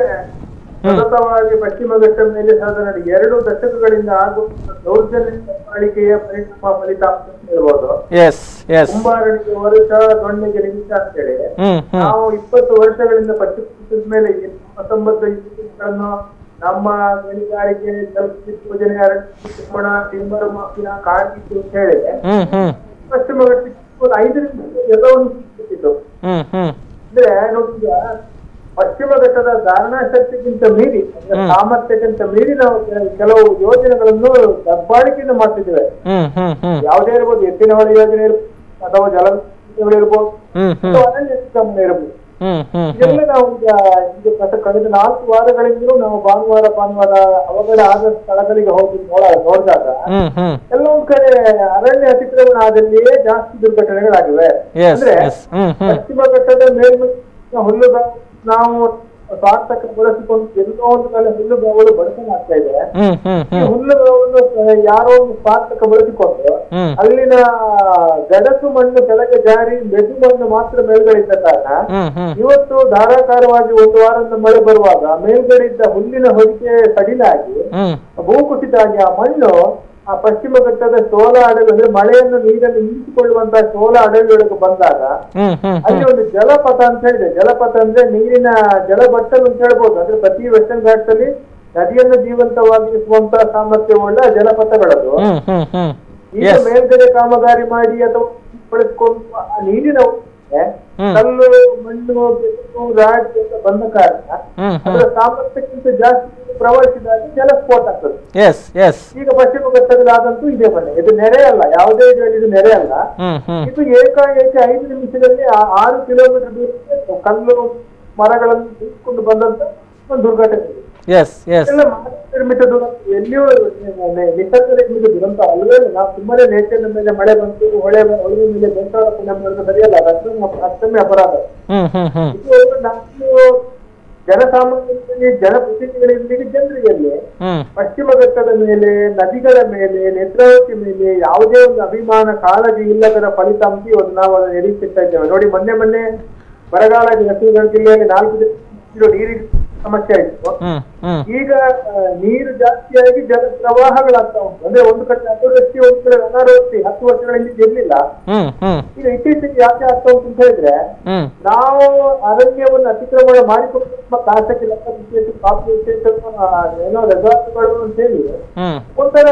ಸತತವಾಗಿ ಪಶ್ಚಿಮ ಘಟ್ಟ ಮೇಲೆ ಸಾಧಾರಣ ಎರಡು ದಶಕಗಳಿಂದ ಆಗುವ ದೌರ್ಜನ್ಯ ಬಾಳಿಕೆಯ ಪರಿಣಾಮ ಫಲಿತಾಂಶ ಅಂತ ಹೇಳ್ಬೋದು ಎಸ್ ಎಸ್ ಕುಂಬಾರನಿಗೆ ವರ್ಷ ದೊಣ್ಣೆಗೆ ನಿಮಿಷ ಅಂತೇಳಿ ಹ್ಮ್ ಹ್ಮ್ ನಾವು ಇಪ್ಪತ್ತು ವರ್ಷಗಳಿಂದ ಪಶ್ಚಿಮ ಘಟ್ಟದ ಮೇಲೆ ಈ ಹತ್ತೊಂಬತ್ತು ಇಪ್ಪತ್ತನ್ನು ನಮ್ಮ ಗಣಿಗಾರಿಕೆ ಜಲವಿದ್ಯುತ್ ಯೋಜನೆ ಅರಣ್ಯ ನಿರ್ಮಾಣ ಟಿಂಬರ್ ಮಾಫಿಯಾ ಕಾಡ್ಗಿತ್ತು ಅಂತ ಹೇಳಿ ಹ್ಮ್ ಹ್ಮ್ ಪಶ್ಚಿಮ ಘಟ್ಟಕ್ಕೆ ಒಂದು ಐದರಿಂದ ಎಲ್ಲವನ್ನು ಸಿಕ್ಕಿತ್ತು ಹ್ಮ್ ಹ್ಮ್ ಅಂದ್ರೆ ನೋಡಿ ಈಗ ಪಶ್ಚಿಮ ಘಟ್ಟದ ಧಾರಣಾ ಶಕ್ತಿಗಿಂತ ಮೀರಿ ಅಂದ್ರೆ ಸಾಮರ್ಥ್ಯಕ್ಕಿಂತ ಮೀರಿ ನಾವು ಕೆಲ- ಕೆಲವು ಯೋಜನೆಗಳನ್ನು ದಬ್ಬಾಳಿಕೆಯನ್ನು ಮಾಡ್ತಿದ್ದೇವೆ ಹ್ಮ್ ಹ್ಮ್ ಹ್ಮ್ ಯಾವುದೇ ಇರ್ಬೋದು ಎತ್ತಿನ ಹೊಳೆ ಯೋಜನೆ ಇರ್ಬೋದು ಅಥವಾ ಜಲ ಇರ್ಬೋದು ಹ್ಮ್ ಹ್ಮ್ ಅಥವಾ ಅರಣ್ಯ ನಿರ್ಗಮನ ಇರ್ಬೋದು ಹ್ಮ್ ಹ್ಮ್ ಹ್ಮ್ ಇದೆಲ್ಲ ನಾವು ಈಗ ಈಗ ಕಸ- ಕಳೆದ ನಾಲ್ಕು ವಾರಗಳಿಂದಲೂ ನಾವು ಭಾನುವಾರ ಭಾನುವಾರ ಅವಘಡ ಆದ ಸ್ಥಳಗಳಿಗೆ ಹೋಗಿ ನೋಡ ನೋಡಿದಾಗ ಹ್ಮ್ ಹ್ಮ್ ಎಲ್ಲ ಒಂದ್ ಕಡೆ ಅರಣ್ಯ ಅತಿಕ್ರಮಣ ಆದಲ್ಲಿಯೇ ಜಾಸ್ತಿ ದುರ್ಘಟನೆಗಳಾಗಿವೆ ಎಸ್ ಅಂದ್ರೆ ಎಸ್ ಹ್ಮ್ ಹ್ಮ್ ಪಶ್ಚಿಮ ಘಟ್ಟದ ಮೇಲ್ಮೈ ಹುಲ್ಲುಗಾವಲು ನಾವು ಸಾರ್ಥಕ ಬಳಸಿಕೊಂಡು ಎಲ್ಲೋ ಒಂದು ಕಡೆ ಹುಲ್ಲುಗಾವಲು ಬಳಸಲಾಗ್ತಾ ಇದೆ ಹ್ಮ್ ಹ್ಮ್ ಈ ಹ್ಮ್ ಹುಲ್ಲುಗಾವಲು ಅಹ್, ಯಾರೋ ಒಂದು ಸಾರ್ಥಕ ಬಳಸಿಕೊಂಡು ಹ್ಮ್ ಅಲ್ಲಿನ ಗಡಸು ಮಣ್ಣು ಕೆಳಗೆ ಜಾರಿ ಮೆದು ಮಣ್ಣು ಮಾತ್ರ ಮೇಲ್ಗಡೆ ಇದ್ದ ಕಾರಣ ಹ್ಮ್ ಹ್ಮ್ ಇವತ್ತು ಧಾರಾಕಾರವಾಗಿ ಒಂದು ವಾರದ ಮಳೆ ಬರುವಾಗ ಮೇಲ್ಗಡೆ ಇದ್ದ ಹುಲ್ಲಿನ ಹೊದಿಕೆ ಸಡಿಲಾಗಿ ಹ್ಮ್ ಭೂಕುಸಿತ ಆಗಿ ಆ ಮಣ್ಣು ಆ ಪಶ್ಚಿಮ ಘಟ್ಟದ ಸೋಲ ಅಡವಿ ಅಂದ್ರೆ ಮಳೆಯನ್ನು ನೀರನ್ನು ಇಂಗಿಸಿಕೊಳ್ಳುವಂತಹ ಸೋಲ ಅಡವಿಯೊಳಗೆ ಬಂದಾಗ ಹ್ಮ್ ಹ್ಮ್ ಅಲ್ಲಿ ಒಂದು ಜಲಪಥ ಅಂತ ಹೇಳಿದೆ ಜಲಪಥ ಅಂದ್ರೆ ನೀರಿನ ಜಲಬಟ್ಟಲು ಅಂತ ಹೇಳ್ಬೋದು ಅಂದ್ರೆ ಪ್ರತಿ ವೆಸ್ಟರ್ನ್ ಘಾಟ್ಸಲ್ಲಿ ನದಿಯನ್ನು ಜೀವಂತವಾಗಿರಿಸುವಂತಹ ಸಾಮರ್ಥ್ಯವುಳ್ಳ ಜಲಪಥಗಳದು ಹ್ಮ್ ಹ್ಮ್ ಹ್ಮ್ ಈಗ ಎಸ್ ಮೇಲ್ಗಡೆ ಕಾಮಗಾರಿ ಮಾಡಿ ಅಥವಾ ಬಳಸಿಕೊಂಡು ಆ ನೀರಿನ ಒಳಗೆ ಹ್ಮ್. ಕಲ್ಲು ಮಣ್ಣು ಬೆಕ್ಕು ರಾಡ್ ಅಂತ ಬಂದ ಕಾರಣ ಹ್ಮ್ ಹ್ಮ್ ಅದರ ಸಾಮರ್ಥ್ಯಕ್ಕಿಂತ ಜಾಸ್ತಿ ನೀರು ಪ್ರವಹಿಸಿದಾಗ ಜಲಸ್ಫೋಟ ಆಗ್ತದೆ ಎಸ್ ಎಸ್ ಈಗ ಪಶ್ಚಿಮ ಘಟ್ಟದಲ್ಲಿ ಆದಂತೂ ಇದೇ ಮನೆ ಇದು ನೆರೆ ಅಲ್ಲ ಯಾವುದೇ ಇದರಲ್ಲಿ ಇದು ನೆರೆ ಅಲ್ಲ ಹ್ಮ್ ಹ್ಮ್ ಇದು ಏಕಾಏಕಿ ಐದು ನಿಮಿಷದಲ್ಲಿ ಆ ಆರು ಕಿಲೋಮೀಟರ್ ದೂರಕ್ಕೆ ಕಲ್ಲು ಮರಗಳನ್ನು తీసుಕೊಂಡು ಬಂದಂತ ಒಂದು ದುರ್ಘಟನೆ ಇದೆ. ಎಸ್ ಎಸ್ ಎಲ್ಲ ಮಾನವ ನಿರ್ಮಿತ ದುರಂತ ಎಲ್ಲಿಯೂ ನೆ- ನಿಸರ್ಗ ನಿರ್ಮಿತ ದುರಂತ ಅಲ್ಲವೇ ಅಲ್ಲ. ನಾವು ಸುಮ್ಮನೆ ನೇಚರ್ ಮೇಲೆ ಮಳೆ ಬಂತು ಹೊಳೆ ಬ- ಹೊಳೆ ಮೇಲೆ ಬೆಂಗಾಳ ಪುಣ್ಯ ಮಾಡೋದು ಸರಿಯಲ್ಲ ಅದು ಅಷ್ಟೊಂದು ಅಪ- ಅಷ್ಟೊಮ್ಮೆ ಅಪರಾಧ ಹ್ಮ್ ಹ್ಮ್ ಹ್ಮ್ ಇದು ನಾವು ಜನಸಾಮಾನ್ಯರಲ್ಲಿ ಜನಪ್ರತಿನಿಧಿಗಳಿಗೆ ಜನರಿಗೆ ಹ್ಮ್ ಪಶ್ಚಿಮ ಘಟ್ಟದ ಮೇಲೆ ನದಿಗಳ ಮೇಲೆ ನೇತ್ರಾವತಿ ಮೇಲೆ ಯಾವುದೇ ಒಂದು ಅಭಿಮಾನ ಕಾಳಜಿ ಇಲ್ಲದರ ಫಲಿತಾಂಶ ಇವತ್ತು ನಾವು ಅದನ್ನು ನಿರೀಕ್ಷಿಸ್ತಾ ಇದ್ದೇವೆ ನೋಡಿ ಮೊನ್ನೆ ಮೊನ್ನೆ ಬರಗಾಲ ದಕ್ಷಿಣ ಜಿಲ್ಲೆಯಲ್ಲಿ ನಾಲ್ಕು ದಿನ ನೀರಿನ ಸಮಸ್ಯೆ ಆಯಿತು ಹ್ಮ್ ಹ್ಮ್ ಈಗ ಆ, ನೀರು ಜಾಸ್ತಿಯಾಗಿ ಜಲ ಪ್ರವಾಹಗಳಾಗ್ತಾ ಉಂಟು ಅಂದ್ರೆ ಒಂದು ಕಡೆ ಅತಿವೃಷ್ಟಿ ಒಂದು ಕಡೆ ಅನಾವೃಷ್ಟಿ ಹತ್ತು ವರ್ಷಗಳಿಂದ ಇರ್ಲಿಲ್ಲ ಹ್ಮ್ ಹ್ಮ್ ಈಗ ಇತ್ತೀಚೆಗೆ ಯಾಕೆ ಆಗ್ತಾ ಉಂಟು ಅಂತ ಹೇಳಿದ್ರೆ ಹ್ಮ್ ನಾವು ಅರಣ್ಯವನ್ನು ಅತಿಕ್ರಮಣ ಮಾಡಿಕೊಂಡು ನಮ್ಮ ಖಾಸಗಿ ಲೆಕ್ಕ ವಿಶೇಷ ಕಾಫಿ ವಿಶೇಷ ಏನೋ ರೆಸಾರ್ಟ್ಗಳು ಅಂತ ಹೇಳಿ ಹ್ಮ್ ಒಂಥರ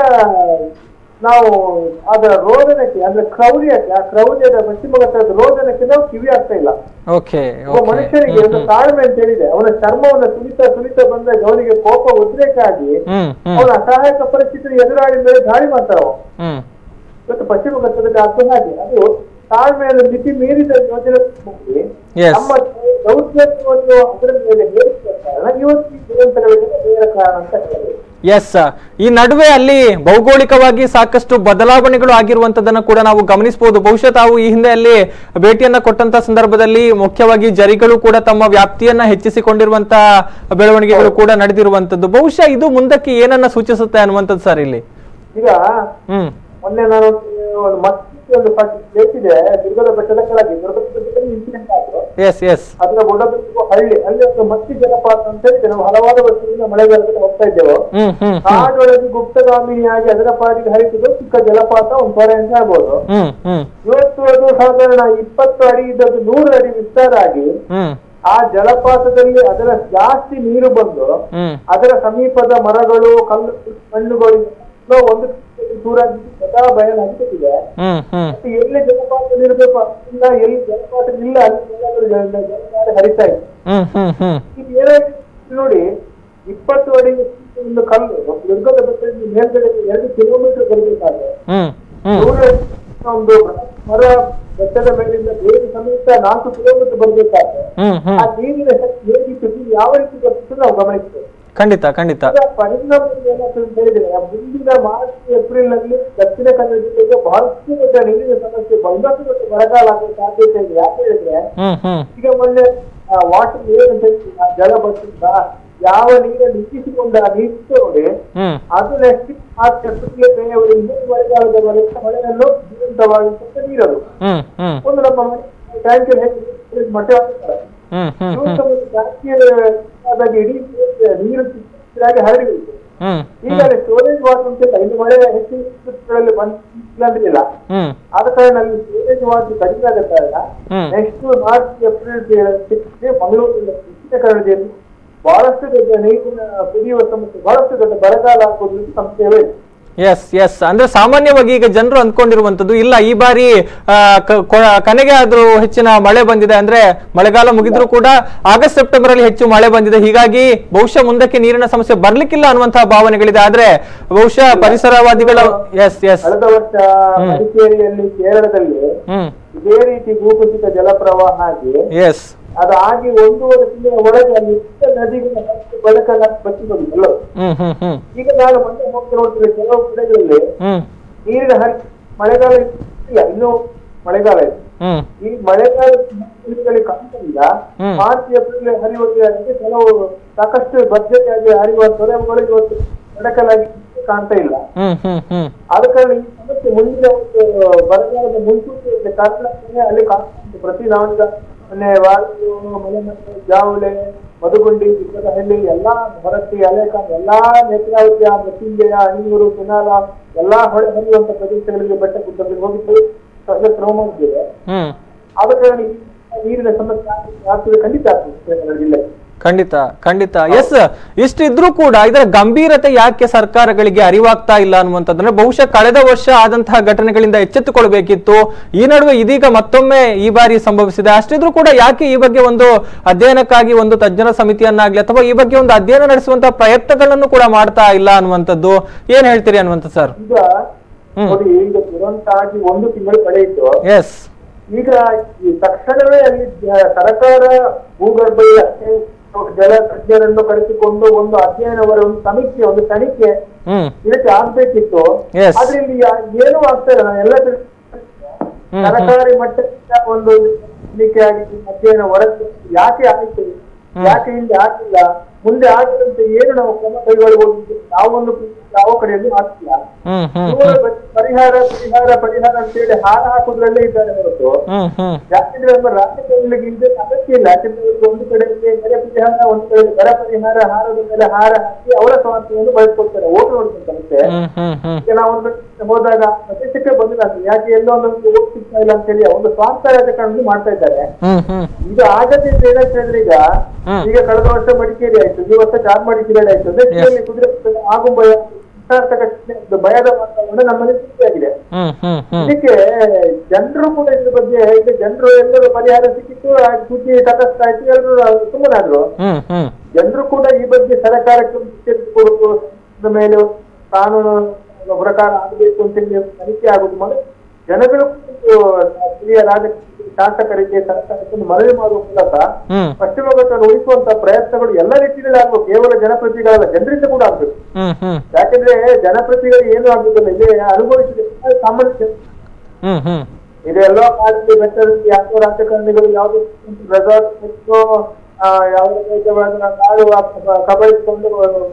ನಾವು ಅದರ ರೋದನಕ್ಕೆ ಅಂದ್ರೆ ಕ್ರೌರ್ಯಕ್ಕೆ ಆ ಕ್ರೌರ್ಯದ ಪಶ್ಚಿಮ ಘಟ್ಟದ ರೋದನಕ್ಕೆ ನಾವು ಕಿವಿ ಆಗ್ತಾ ಇಲ್ಲ ಓಕೆ ಒಬ್ಬ ಓಕೆ ಮನುಷ್ಯನಿಗೆ ಒಂದು ತಾಳ್ಮೆ ಅಂತ ಹೇಳಿದೆ ಅವನ ಚರ್ಮವನ್ನು ಸುಲಿತ ಸುಲಿತ ಬಂದಾಗ ಅವನಿಗೆ ಕೋಪ ಉದ್ರೇಕ ಆಗಿ ಹ್ಮ್ ಹ್ಮ್ ಅವನ ಅಸಹಾಯಕ ಪರಿಸ್ಥಿತಿ ಎದುರಾಡಿ ಮೇಲೆ ದಾಳಿ ಮಾಡ್ತಾರ ಅವ. ಹ್ಮ್ ಇವತ್ತು ಪಶ್ಚಿಮ ಘಟ್ಟದಲ್ಲಿ ಅದು ಹಾಗೆ ಅದು ತಾಳ್ಮೆಯನ್ನು ಮಿತಿ ಮೀರಿದ ಯೋಜನೆ ಮಾಡಿ Yes. ನಮ್ಮ ದೌರ್ಜನ್ಯವನ್ನು ಅದರ ಮೇಲೆ ಹೇರಿಸಿದ ಕಾರಣ ಇವತ್ತು ಈ ದುರಂತಗಳಿಗೆ ನೇರ ಕಾರಣ ಅಂತ ಹೇಳ್ಬೋದು ಎಸ್ ಈ ನಡುವೆ ಅಲ್ಲಿ ಭೌಗೋಳಿಕವಾಗಿ ಸಾಕಷ್ಟು ಬದಲಾವಣೆಗಳು ಆಗಿರುವಂತದನ್ನ ಕೂಡ ನಾವು ಗಮನಿಸಬಹುದು ಬಹುಶಃ ತಾವು ಈ ಹಿಂದೆ ಅಲ್ಲಿ ಭೇಟಿಯನ್ನ ಕೊಟ್ಟಂತ ಸಂದರ್ಭದಲ್ಲಿ ಮುಖ್ಯವಾಗಿ ಜರಿಗಳು ಕೂಡ ತಮ್ಮ ವ್ಯಾಪ್ತಿಯನ್ನ ಹೆಚ್ಚಿಸಿಕೊಂಡಿರುವಂತ ಬೆಳವಣಿಗೆಗಳು ಕೂಡ ನಡೆದಿರುವಂತದ್ದು ಬಹುಶಃ ಇದು ಮುಂದಕ್ಕೆ ಏನನ್ನ ಸೂಚಿಸುತ್ತೆ ಅನ್ನುವಂಥದ್ದು ಸರ್ ಇಲ್ಲಿ ಈಗ ಹ್ಮ್ ಮೊನ್ನೆ ನಾನು ಒಂದು ಮತ್ತೆ ಒಂದು ಪ್ಲೇಸ್ ಇದೆ ದುರ್ಗದ ಬೆಟ್ಟದ ಕೆಳಗೆ ದುರ್ಗದ ಬೆಟ್ಟದಲ್ಲಿ ಇನ್ಸಿಡೆಂಟ್ ಆದ್ರು ಎಸ್ ಎಸ್ ಅದರ ಬುಡದಲ್ಲಿರುವ ಹಳ್ಳಿ ಅಲ್ಲಿ ಒಂದು ಮತ್ತಿ ಜಲಪಾತ ಅಂತ ಹೇಳಿ ನಾವು ಹಲವಾರು ವರ್ಷದಿಂದ ಮಳೆಗಾಲದಲ್ಲಿ ಹೋಗ್ತಾ ಇದ್ದೇವೆ ಹ್ಮ್ ಹ್ಮ್ ಹ್ಮ್ ಕಾಡೊಳಗೆ ಗುಪ್ತಗಾಮಿನಿಯಾಗಿ ಅದರ ಪಾಡಿಗೆ ಹರಿಸಿದ ಚಿಕ್ಕ ಜಲಪಾತ ಒಂದು ತೊರೆ ಅಂತ ಹೇಳ್ಬೋದು ಹ್ಮ್ ಹ್ಮ್ ಇವತ್ತು ಅದು ಸಾಧಾರಣ ಇಪ್ಪತ್ತು ಅಡಿ ಇದ್ದದ್ದು ನೂರು ಅಡಿ ವಿಸ್ತಾರ ಆಗಿ ಹ್ಮ್ ಆ ಜಲಪಾತದಲ್ಲಿ ಅದರ ಜಾಸ್ತಿ ನೀರು ಬಂದು ಹ್ಮ್ ಅದರ ಸಮೀಪದ ಮರಗಳು ಕಲ್ಲು ಮಣ್ಣುಗಳು ಎಲ್ಲೋ ಒಂದು ದೂರ ಸದಾ ಬಯಲಾಗುತ್ತಿದೆ ಹ್ಮ್ ಹ್ಮ್ ಮತ್ತೆ ಎಲ್ಲಿ ಜಲಪಾತ ಇರಬೇಕು ಅಲ್ಲಿಂದ ಎಲ್ಲಿ ಜಲಪಾತ ಇಲ್ಲ ಅಲ್ಲಿ ಜಲಗಳು ಜಲ- ಜಲಧಾರೆ ಹರಿತಾ ಇದೆ ಹ್ಮ್ ಹ್ಮ್ ಹ್ಮ್ ಈಗ ಏನಾಯ್ತು ನೋಡಿ ಇಪ್ಪತ್ತು ಅಡಿ ಒಂದು ಕಲ್ಲು ದುರ್ಗದ ಬೆಟ್ಟದಿಂದ ಮೇಲ್ಗಡೆ ಎರಡು ಕಿಲೋಮೀಟರ್ ಬರಬೇಕಾದ್ರೆ ಹ್ಮ್ ಹ್ಮ್ ನೂರ ಒಂದು ಮರ ಬೆಟ್ಟದ ಮೇಲಿಂದ ಬೇರೆ ಸಮೇತ ನಾಲ್ಕು ಕಿಲೋಮೀಟರ್ ಬರಬೇಕಾದ್ರೆ ಹ್ಮ್ ಹ್ಮ್ ಆ ನೀರಿನ ಶಕ್ತಿ ಹೇಗಿತ್ತು ನೀರು ಯಾವ ರೀತಿ ಬರ್ತಿತ್ತು ನಾವು ಗಮನಿಸ್ತೇವೆ ಖಂಡಿತ ಖಂಡಿತ ಅದರ ಪರಿಣಾಮ ಏನಾಗ್ತದೆ ಅಂತ ಹೇಳಿದ್ರೆ ಮುಂದಿನ ಮಾರ್ಚ್ ಏಪ್ರಿಲ್ ನಲ್ಲಿ ದಕ್ಷಿಣ ಕನ್ನಡ ಜಿಲ್ಲೆಗೆ ಬಹಳಷ್ಟು ದೊಡ್ಡ ನೀರಿನ ಸಮಸ್ಯೆ ಬಹಳಷ್ಟು ದೊಡ್ಡ ಬರಗಾಲ ಆಗುವ ಸಾಧ್ಯತೆ ಇದೆ ಯಾಕೆ ಹೇಳಿದ್ರೆ ಹ್ಮ್ ಹ್ಮ್ ಈಗ ಮೊನ್ನೆ ವಾಟರ್ ಏರ್ ಅಂತ ಹೇಳ್ತೀವಿ, ಆ ಜಲ ಬಸ್ಸಿಂದ ಯಾವ ನೀರನ್ನು ಇಟ್ಟಿಸಿಕೊಂಡ ನೀರು ನೋಡಿ ಹ್ಮ್ ಅದು ನೆಕ್ಸ್ಟ್ ಮಾರ್ಚ್ ಏಪ್ರಿಲ್ ಮೇ ಅವರಿಗೆ ಮಳೆಗಾಲದವರೆಗೆ ಮಳೆಯನ್ನು ಜೀವಂತವಾಗಿರ್ತಕ್ಕ ನೀರದು ಹ್ಮ್ ಹ್ಮ್ ಒಂದು ನಮ್ಮ ಮನೆ ಟ್ಯಾಂಕಲ್ಲಿ ಹೇಗೆ ಮಟ್ಟ ಹಾಕ್ತಾರೆ ಹ್ಮ್ ಹ್ಮ್ ಹ್ಮ್ ಇವತ್ತು ಒಂದು ಟ್ಯಾಂಕಿಯ ಆದಾಗ ಇಡೀ ನೀರು ಚಿಕ್ಕದಾಗಿ ಹರಡಿರುತ್ತೆ ಹ್ಮ್ ಈಗ ಸ್ಟೋರೇಜ್ ವಾಟರ್ ಅಂತಿಲ್ಲ ಇನ್ನು ಮಳೆ ಹೆಚ್ಚು ಋತುಗಳಲ್ಲಿ ಬಂದಿಲ್ಲ ಹ್ಮ್ ಆದ ಕಾರಣ ಅಲ್ಲಿ ಸ್ಟೋರೇಜ್ ವಾಟರ್ ಕಡಿಮೆ ಆದ ಕಾರಣ ಹ್ಮ್. Next March April Mangaluru Dakshina ಕನ್ನಡದಲ್ಲಿ ಬಹಳಷ್ಟು ದೊಡ್ಡ ನೀರಿನ ಕುಡಿಯುವ ಸಮಸ್ಯೆ ಬಹಳಷ್ಟು ದೊಡ್ಡ ಬರಗಾಲ ಆಗುವುದು ಸಂಶಯವೇ ಇದೆ. ಎಸ್ ಎಸ್ ಅಂದ್ರೆ ಸಾಮಾನ್ಯವಾಗಿ ಈಗ ಜನರು ಅಂದ್ಕೊಂಡಿರುವಂತದ್ದು ಇಲ್ಲ ಈ ಬಾರಿ ಆ, ಕ- ಕೊ- ಕನೆಗೆ ಆದ್ರೂ ಹೆಚ್ಚಿನ ಮಳೆ ಬಂದಿದೆ ಅಂದ್ರೆ ಮಳೆಗಾಲ ಮುಗಿದ್ರೂ ಕೂಡ ಆಗಸ್ಟ್ ಸೆಪ್ಟೆಂಬರ್ ಅಲ್ಲಿ ಹೆಚ್ಚು ಮಳೆ ಬಂದಿದೆ ಹೀಗಾಗಿ ಬಹುಶಃ ಮುಂದಕ್ಕೆ ನೀರಿನ ಸಮಸ್ಯೆ ಬರ್ಲಿಕ್ಕಿಲ್ಲ ಅನ್ನುವಂತಹ ಭಾವನೆಗಳಿದೆ ಆದ್ರೆ ಬಹುಶಃ ಪರಿಸರವಾದಿಗಳ ಎಸ್ ಎಸ್ ಕಳೆದ ವರ್ಷ ಮಡಿಕೇರಿಯಲ್ಲಿ ಕೇರಳದಲ್ಲಿ ಹ್ಮ್ ಇದೇ ರೀತಿ ಭೂಕುಸಿತ ಜಲಪ್ರವಾಹ ಆಗಿ ಎಸ್ ಅದು ಆಗಿ ಒಂದೂವರೆ ತಿಂಗಳ ಒಳಗೆ ಅಲ್ಲಿ ಇದ್ದ ನದಿಗಳ ಹತ್ತು ಬೆಳಕನ್ನ ಬಚ್ಚಿಕೊಂಡು ಎಲ್ಲವೂ. ಹ್ಮ್ ಹ್ಮ್ ಹ್ಮ್ ಈಗ ನಾನು ಮೊನ್ನೆ ಹೋಗಿ ನೋಡ್ತೀನಿ ಕೆಲವು ಕಡೆಗಳಲ್ಲಿ ಹ್ಮ್ ನೀರಿನ ಹರಿ ಮಳೆಗಾಲ ಇಲ್ಲ ಇನ್ನು ಮಳೆಗಾಲ ಇದೆ ಹ್ಮ್ ಈ ಮಳೆಗಾಲ ನೀರುಗಳಿಗೆ ಕಾಣ್ತಿಲ್ಲ ಹ್ಮ್. ಮಾರ್ಚ್ ಏಪ್ರಿಲ್ ಹರಿಯುವುದಕ್ಕೆ ಕೆಲವು ಸಾಕಷ್ಟು ಬದ್ಧತೆಯಾಗಿ ಹರಿಯುವ ತೊರೆಗಳು ಇವತ್ತು ಬೆಳಕಲಾಗಿ ಕಾಣ್ತಾ ಇಲ್ಲ ಹ್ಮ್ ಹ್ಮ್ ಹ್ಮ್ ಆದ ಕಾರಣ ಈ ಸಮಸ್ಯೆ ಮುಂದಿನ ಒಂದು ಬರಗಾಲದ ಮುನ್ಸೂಚನೆ ಕಾರಣ ಅಲ್ಲಿ ಕಾಣ್ತಾ ಪ್ರತಿ ನಾವೀಗ ಮೊನ್ನೆ ವಾಯು ಮಲೆಮಟ್ಟೆ ಜಾವಳೆ ಮಧುಗುಂಡಿ ಚಿಕ್ಕದಹಳ್ಳಿ ಎಲ್ಲಾ ಹೊರಟ್ಟಿ ಅಲೆಕಾನ್ ಎಲ್ಲಾ ನೇತ್ರಾವತಿ ಮೃತ್ಯುಂಜಯ ಅಣಿಯೂರು ಕೆನಾಲ ಎಲ್ಲಾ ಹೊಳೆ ಹರಿಯುವಂತ ಪ್ರದೇಶಗಳಿಗೆ ಬೆಟ್ಟ ಗುಡ್ಡಗಳಿಗೆ ಹೋಗಿದ್ದು ಸದ್ಯ ಕ್ರಮ ಮಾಡಿದ್ದೇವೆ ಹ್ಮ್ ಆದ ಕಾರಣ ಈ ನೀರಿನ ಸಮಸ್ಯೆ ಆಗ್ತದೆ- ಆಗ್ತದೆ ಖಂಡಿತ ಆಗ್ತದೆ ಕನ್ನಡ ಜಿಲ್ಲೆ ಖಂಡಿತ ಖಂಡಿತ ಎಸ್ ಇಷ್ಟಿದ್ರೂ ಕೂಡ ಇದರ ಗಂಭೀರತೆ ಯಾಕೆ ಸರ್ಕಾರಗಳಿಗೆ ಅರಿವಾಗ್ತಾ ಇಲ್ಲ ಅನ್ನುವಂಥದ್ದನ್ನ ಬಹುಶಃ ಕಳೆದ ವರ್ಷ ಆದಂತಹ ಘಟನೆಗಳಿಂದ ಎಚ್ಚೆತ್ತುಕೊಳ್ಬೇಕಿತ್ತು ಈ ನಡುವೆ ಇದೀಗ ಮತ್ತೊಮ್ಮೆ ಈ ಬಾರಿ ಸಂಭವಿಸಿದೆ ಅಷ್ಟಿದ್ರೂ ಕೂಡ ಯಾಕೆ ಈ ಬಗ್ಗೆ ಒಂದು ಅಧ್ಯಯನಕ್ಕಾಗಿ ಒಂದು ತಜ್ಞರ ಸಮಿತಿಯನ್ನಾಗ್ಲಿ ಅಥವಾ ಈ ಬಗ್ಗೆ ಒಂದು ಅಧ್ಯಯನ ನಡೆಸುವಂತಹ ಪ್ರಯತ್ನಗಳನ್ನು ಕೂಡ ಮಾಡ್ತಾ ಇಲ್ಲ ಅನ್ನುವಂಥದ್ದು ಏನ್ ಹೇಳ್ತೀರಿ ಅನ್ನುವಂಥದ್ದು ಸರ್ ಈಗ ಹ್ಮ್. ನೋಡಿ ಈಗ ದುರಂತ ಆಗಿ ಒಂದು ತಿಂಗಳು ಕಳೆಯಿತು ಎಸ್ ಈಗ ಈ ತಕ್ಷಣವೇ ಅಲ್ಲಿ ಜ- ಸರ್ಕಾರ ಭೂಗರ್ಭ ಇಲಾಖೆ ಜಲ ತಜ್ಞರನ್ನು ಕರೆಸಿಕೊಂಡು ಒಂದು ಅಧ್ಯಯನವರ ಒಂದು ಸಮೀಕ್ಷೆ ಒಂದು ತನಿಖೆ ಹ್ಮ್ ಇದಕ್ಕೆ ಆಗ್ಬೇಕಿತ್ತು Yes. ಆದ್ರೆ ಇಲ್ಲಿ ಯಾ- ಏನೂ ಆಗ್ತಾ ಇಲ್ಲ ನಾನು ಎಲ್ಲ ತಿಳ್ಕೊಂಡೆ. ಹ್ಮ್, ಸರ್ಕಾರಿ ಮಟ್ಟದಿಂದ ಒಂದು ತನಿಖೆ ಆಗಿ ಅಧ್ಯಯನ ಹೊರಗೆ ಯಾಕೆ ಆಯ್ತು ಯಾಕೆ ಇಲ್ಲಿ ಆಗಿಲ್ಲ ಮುಂದೆ ಆಗದಂತೆ ಏನು ನಾವು ಕ್ರಮ ಕೈಗೊಳ್ಳಬಹುದು ಯಾವೊಂದು ಯಾವ ಕಡೆಯಲ್ಲೂ ಆಗ್ತಿಲ್ಲ ಹ್ಮ್ ಹ್ಮ್ ಇವರು ಬರೀ ಪರಿಹಾರ ಪರಿಹಾರ ಪರಿಹಾರ ಅಂತೇಳಿ ಹಾರ ಹಾಕುದ್ರಲ್ಲೇ ಇದ್ದಾರೆ ಹೊರತು ಹ್ಮ್ ಹ್ಮ್ ಯಾಕಂದ್ರೆ ನಮ್ಮ ರಾಜಕಾರಣಿಗಳಿಗೆ ಇದಕ್ಕೆ ಅಗತ್ಯ ಇಲ್ಲ ಯಾಕಂದ್ರೆ ಇವ್ರು ಒಂದು ಕಡೆಗೆ ನೆರೆ ಪರಿಹಾರ ಒಂದು ಕಡೆ ಬರ ಪರಿಹಾರ ಹಾರದ ಮೇಲೆ ಹಾರ ಹಾಕಿ ಅವರ ಸ್ವಾರ್ಥವನ್ನು ಬಳಸ್ಕೊಳ್ತಾರೆ ಓಟ್ ನೋಡ್ಕೊಂಡಂತೆ ಹ್ಮ್ ಹ್ಮ್ ಹ್ಮ್ ಈಗ ನಾವು ಒಂದು ಕಡೆ ಹೋದಾಗ ಪ್ರದೇಶಕ್ಕೆ ಬಂದಿಲ್ಲ ಅಂತ ಯಾಕೆ ಎಲ್ಲೋ ಒಂದು ಓಟ್ ಸಿಗ್ತಾ ಇಲ್ಲ ಅಂತ ಹೇಳಿ ಒಂದು ಸ್ವಾರ್ಥ ರಾಜಕಾರಣ ಮಾಡ್ತಾ ಇದ್ದಾರೆ ಹ್ಮ್ ಹ್ಮ್ ಇದು ಆಗದೆ ಅಂತ ಏನಂತ ಹೇಳಿದ್ರೆ ಈಗ ಹ್ಮ್. ಈಗ ಕಳೆದ ವರ್ಷ ಮಡಿಕೇರಿ ಆಯ್ತು ಈ ವರ್ಷ ಚಾರ್ಮಾಡಿಕೇರಿ ಆಯ್ತು ನೆಚ್ಚಿನಲ್ಲಿ ಕುದುರೆ ಆಗುಂಬ ಸಾರ್ಥಕ ಭಯದ ವಾತಾವರಣ ನಮ್ಮಲ್ಲಿ ಸೃಷ್ಟಿಯಾಗಿದೆ ಹ್ಮ್ ಹ್ಮ್ ಹ್ಮ್ ಇದಕ್ಕೆ ಜನರು ಕೂಡ ಇದ್ರ ಬಗ್ಗೆ ಈಗ ಜನರು ಎಲ್ಲರೂ ಪರಿಹಾರ ಸಿಕ್ಕಿತ್ತು ಆ ಸುದ್ದಿ ತಟಸ್ಥ ಆಯ್ತು ಎಲ್ಲರೂ ಸುಮ್ಮನಾದ್ರು ಹ್ಮ್ ಹ್ಮ್ ಜನರು ಕೂಡ ಈ ಬಗ್ಗೆ ಸರ್ಕಾರಕ್ಕೆ ಎಚ್ಚರಿಕೆ ಕೊಡುವ ಮೇಲೆ ಕಾನೂನು ಪ್ರಕಾರ ಆಗಬೇಕು ಅಂತ ಹೇಳಿ ತನಿಖೆ ಆಗುದು ಮೊದಲು ಜನಗಳು ಒಂದು ಹಿರಿಯ ರಾಜ ಶಾಸಕರಿಗೆ ಸರ್ಕಾರಕ್ಕೆ ಒಂದು ಮನವಿ ಮಾಡುವ ಮೂಲಕ ಹ್ಮ್ ಪಶ್ಚಿಮ ಘಟ್ಟವನ್ನು ಉಳಿಸುವಂತ ಪ್ರಯತ್ನಗಳು ಎಲ್ಲ ನಿಟ್ಟಿನಲ್ಲಿ ಆಗ್ಬೇಕು ಕೇವಲ ಜನಪ್ರತಿನಿಧಿಗಳಲ್ಲ ಜನರಿಂದ ಕೂಡ ಆಗ್ಬೇಕು ಹ್ಮ್ ಹ್ಮ್ ಯಾಕಂದ್ರೆ ಜನಪ್ರತಿನಿಧಿಗಳು ಏನು ಆಗುದಿಲ್ಲ ಇಲ್ಲಿ ಅನುಭವಿಸಿದ ಸಾಮಾನ್ಯ ಜನ- ಹ್ಮ್ ಹ್ಮ್ ಇದೆಲ್ಲೋ ಕಾಡಲ್ಲಿ ಬೆಟ್ಟದಲ್ಲಿ ಯಾವ ರಾಜಕಾರಣಿಗಳು ಯಾವ್ದು ರೆಸಾರ್ಟ್ ಬಿಟ್ಟು ಯಾವುದೇ ರೈತವಾದ ಕಾಡು ಕಬಳಿಸಿಕೊಂಡು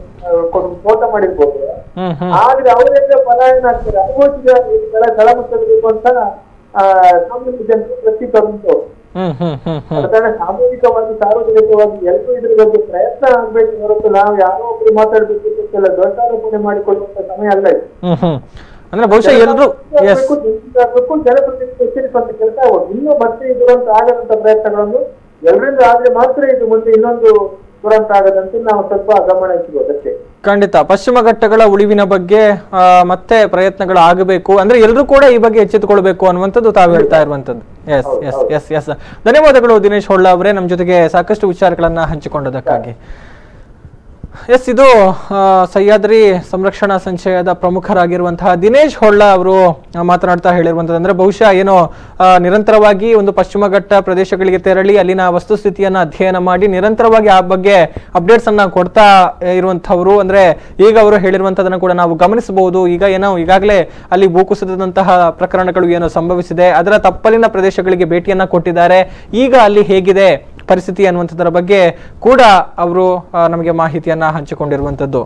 ತೋಟ ಮಾಡಿರ್ಬೋದು ಹ್ಮ್ ಹ್ಮ್ ಆದ್ರೆ ಅವರಿಂದ ಪಲಾಯನ ಆಗ್ತಾರೆ ಅನುಭವಿಸಿದ ಕೆಳ ಕೆಳಮಟ್ಟದಲ್ಲಿರುವಂತ ಆ, ಸಾಮಾನ್ಯ ಜನರು ಪ್ರತಿಕ್ರಮಿಸು ಹ್ಮ್ ಹ್ಮ್ ಹ್ಮ್ ಹ್ಮ್ ಆದ ಕಾರಣ ಸಾಮೂಹಿಕವಾಗಿ ಸಾರ್ವಜನಿಕವಾಗಿ ಎಲ್ಲರೂ ಇದ್ರ ಬಗ್ಗೆ ಪ್ರಯತ್ನ ಆಗ್ಬೇಕು ಹೊರತು ನಾವು ಯಾರೋ ಒಬ್ರು ಮಾತಾಡ್ಬೇಕು ಅಂತೆಲ್ಲ ದೊಡ್ಡಾರೋಪಣೆ ಮಾಡಿಕೊಳ್ಳುವಂತ ಸಮಯ ಅಲ್ಲ ಇದು ಹ್ಮ್ ಹ್ಮ್ ಅಂದ್ರೆ ಬಹುಶಃ ಎಲ್ರು ಎಸ್ ಜನಪ್ರತಿನಿಧಿಗಳು ಜನಪ್ರತಿನಿಧಿ ಎಚ್ಚರಿಸುವಂತ ಕೆಲಸ ಆಗೋದು ಇನ್ನು ಮತ್ತೆ ಈ ದುರಂತ ಆಗದಂತ ಪ್ರಯತ್ನಗಳನ್ನು ಎಲ್ಲರಿಂದ ಆದ್ರೆ ಮಾತ್ರ ಇದು ಮುಂದೆ ಇನ್ನೊಂದು ದುರಂತ ಆಗದಂತೆ ನಾವು ಸ್ವಲ್ಪ ಗಮನ ಹರಿಸಬಹುದು ಅಷ್ಟೇ ಖಂಡಿತ ಪಶ್ಚಿಮ ಘಟ್ಟಗಳ ಉಳಿವಿನ ಬಗ್ಗೆ ಆ, ಮತ್ತೆ ಪ್ರಯತ್ನಗಳು ಆಗಬೇಕು ಅಂದ್ರೆ ಎಲ್ಲರೂ ಕೂಡ ಈ ಬಗ್ಗೆ ಎಚ್ಚೆತ್ತುಕೊಳ್ಬೇಕು ಅನ್ನುವಂಥದ್ದು ತಾವು ಹೇಳ್ತಾ ಇರುವಂತದ್ದು ಎಸ್ ಎಸ್ ಎಸ್ ಎಸ್ ಧನ್ಯವಾದಗಳು ದಿನೇಶ್ ಹೊಳ್ಳ ಅವರೇ ನಮ್ಮ ಜೊತೆಗೆ ಸಾಕಷ್ಟು ವಿಚಾರಗಳನ್ನ ಹಂಚಿಕೊಂಡದಕ್ಕಾಗಿ ಎಸ್ ಇದು ಆ, ಸಹ್ಯಾದ್ರಿ ಸಂರಕ್ಷಣಾ ಸಂಚಯದ ಪ್ರಮುಖರಾಗಿರುವಂತಹ ದಿನೇಶ್ ಹೊಳ್ಳ ಅವರು ಆ, ಮಾತನಾಡ್ತಾ ಹೇಳಿರುವಂತದ್ದು ಅಂದ್ರೆ ಬಹುಶಃ ಏನೋ ಆ, ನಿರಂತರವಾಗಿ ಒಂದು ಪಶ್ಚಿಮ ಘಟ್ಟ ಪ್ರದೇಶಗಳಿಗೆ ತೆರಳಿ ಅಲ್ಲಿನ ವಸ್ತುಸ್ಥಿತಿಯನ್ನ ಅಧ್ಯಯನ ಮಾಡಿ ನಿರಂತರವಾಗಿ ಆ ಬಗ್ಗೆ ಅಪ್ಡೇಟ್ಸ್ ಅನ್ನ ಕೊಡ್ತಾ ಇರುವಂತಹವರು ಅಂದ್ರೆ ಈಗ ಅವರು ಹೇಳಿರುವಂತದನ್ನ ಕೂಡ ನಾವು ಗಮನಿಸಬಹುದು ಈಗ ಏನೋ ಈಗಾಗಲೇ ಅಲ್ಲಿ ಭೂಕುಸಿತದಂತಹ ಪ್ರಕರಣಗಳು ಏನೋ ಸಂಭವಿಸಿದೆ ಅದರ ತಪ್ಪಲಿನ ಪ್ರದೇಶಗಳಿಗೆ ಭೇಟಿಯನ್ನ ಕೊಟ್ಟಿದ್ದಾರೆ ಈಗ ಅಲ್ಲಿ ಹೇಗಿದೆ ಪರಿಸ್ಥಿತಿ ಅನ್ನುವಂಥದ್ರ ಬಗ್ಗೆ ಕೂಡ ಅವರು ಆ, ನಮಗೆ ಮಾಹಿತಿಯನ್ನ ಹಂಚಿಕೊಂಡಿರುವಂಥದ್ದು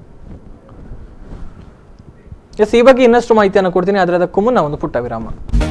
ಎಸ್ ಈ ಬಗ್ಗೆ ಇನ್ನಷ್ಟು ಮಾಹಿತಿಯನ್ನು ಕೊಡ್ತೀನಿ ಆದರೆ ಅದಕ್ಕೂ ಮುನ್ನ ಒಂದು ಪುಟ್ಟ ವಿರಾಮ